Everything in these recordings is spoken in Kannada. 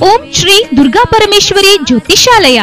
ಓಂ ಶ್ರೀ ದುರ್ಗಾ ಪರಮೇಶ್ವರಿ ಜ್ಯೋತಿಷಾಲಯ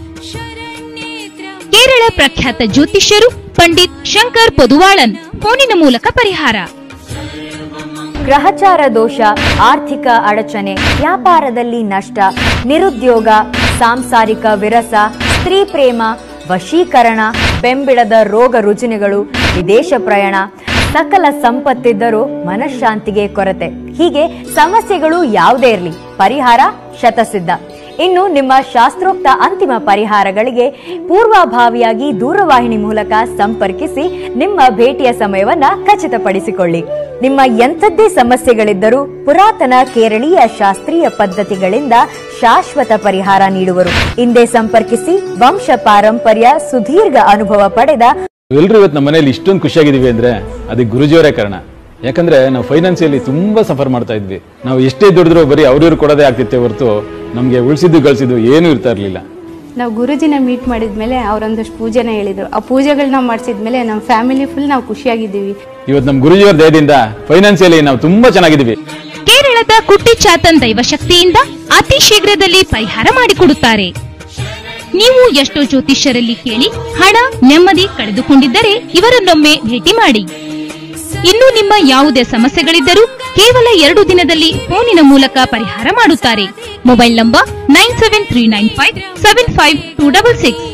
ಕೇರಳ ಪ್ರಖ್ಯಾತ ಜ್ಯೋತಿಷ್ಯರು ಪಂಡಿತ್ ಶಂಕರ್ ಪೊದುವಾಳನ್ ಫೋನಿನ ಮೂಲಕ ಪರಿಹಾರ ಗ್ರಹಚಾರ ದೋಷ ಆರ್ಥಿಕ ಅಡಚಣೆ ವ್ಯಾಪಾರದಲ್ಲಿ ನಷ್ಟ ನಿರುದ್ಯೋಗ ಸಾಂಸಾರಿಕ ವಿರಸ ಸ್ತ್ರೀ ಪ್ರೇಮ ವಶೀಕರಣ ಬೆಂಬಿಡದ ರೋಗ ರುಜಿನಗಳು ವಿದೇಶ ಪ್ರಯಾಣ ಸಕಲ ಸಂಪತ್ತಿದ್ದರೂ ಮನಃಶಾಂತಿಗೆ ಕೊರತೆ ಹೀಗೆ ಸಮಸ್ಯೆಗಳು ಯಾವುದೇ ಇರಲಿ ಪರಿಹಾರ ಶತಸಿದ್ಧ ಇನ್ನು ನಿಮ್ಮ ಶಾಸ್ತ್ರೋಕ್ತ ಅಂತಿಮ ಪರಿಹಾರಗಳಿಗೆ ಪೂರ್ವಭಾವಿಯಾಗಿ ದೂರವಾಹಿನಿ ಮೂಲಕ ಸಂಪರ್ಕಿಸಿ ನಿಮ್ಮ ಭೇಟಿಯ ಸಮಯವನ್ನ ಖಚಿತಪಡಿಸಿಕೊಳ್ಳಿ ನಿಮ್ಮ ಎಂಥದ್ದೇ ಸಮಸ್ಯೆಗಳಿದ್ದರೂ ಪುರಾತನ ಕೇರಳೀಯ ಶಾಸ್ತ್ರೀಯ ಪದ್ಧತಿಗಳಿಂದ ಶಾಶ್ವತ ಪರಿಹಾರ ನೀಡುವರು ಹಿಂದೆ ಸಂಪರ್ಕಿಸಿ ವಂಶ ಪಾರಂಪರ್ಯ ಸುದೀರ್ಘ ಅನುಭವ ಪಡೆದ ಎಲ್ರು ಇವತ್ತು ನಮ್ಮ ಮನೇಲಿ ಇಷ್ಟೊಂದು ಖುಷಿಯಾಗಿದ್ದೀವಿ ಅಂದ್ರೆ ಅದಕ್ಕೆ ಗುರುಜಿಯವರೇ ಕಾರಣ ಯಾಕಂದ್ರೆ ನಾವು ಫೈನಾನ್ಸಿಯಲಿ ತುಂಬಾ ಸಫರ್ ಮಾಡ್ತಾ ಇದ್ವಿ ನಾವು ಎಷ್ಟೇ ದುಡಿದ್ರೂ ಬರೀ ಅವ್ರಿವ್ರು ಕೊಡೋದೇ ಆಗ್ತಿತ್ತೆ ಹೊರತು ನಮಗೆ ಉಳಿಸಿದ್ದು ಗಳಿಸಿದ್ದು ಏನೂ ಇರ್ತಾ ಇರಲಿಲ್ಲ ನಾವು ಗುರುಜಿನ ಮೀಟ್ ಮಾಡಿದ್ಮೇಲೆ ಅವರೊಂದಷ್ಟು ಪೂಜೆನ ಹೇಳಿದ್ರು ಆ ಪೂಜೆಗಳನ್ನ ಮಾಡಿಸಿದ್ಮೇಲೆ ನಮ್ಮ ಫ್ಯಾಮಿಲಿ ಫುಲ್ ನಾವು ಖುಷಿಯಾಗಿದ್ದೀವಿ ಇವತ್ತು ನಮ್ಮ ಗುರುಜಿಯವರ ದಯದಿಂದ ಫೈನಾನ್ಸಿಯಲಿ ನಾವು ತುಂಬಾ ಚೆನ್ನಾಗಿದ್ದೀವಿ ಕೇರಳದ ಕುಟ್ಟಿಚಾತನ್ ದೈವಶಕ್ತಿಯಿಂದ ಅತಿ ಶೀಘ್ರದಲ್ಲಿ ಪರಿಹಾರ ಮಾಡಿಕೊಡುತ್ತಾರೆ ನೀವು ಎಷ್ಟೋ ಜ್ಯೋತಿಷ್ಯರಲ್ಲಿ ಕೇಳಿ ಹಣ ನೆಮ್ಮದಿ ಕಳೆದುಕೊಂಡಿದ್ದರೆ ಇವರನ್ನೊಮ್ಮೆ ಭೇಟಿ ಮಾಡಿ ಇನ್ನು ನಿಮ್ಮ ಯಾವುದೇ ಸಮಸ್ಯೆಗಳಿದ್ದರೂ ಕೇವಲ ಎರಡು ದಿನದಲ್ಲಿ ಫೋನಿನ ಮೂಲಕ ಪರಿಹಾರ ಮಾಡುತ್ತಾರೆ mobile number nine seven three nine five seven five two double six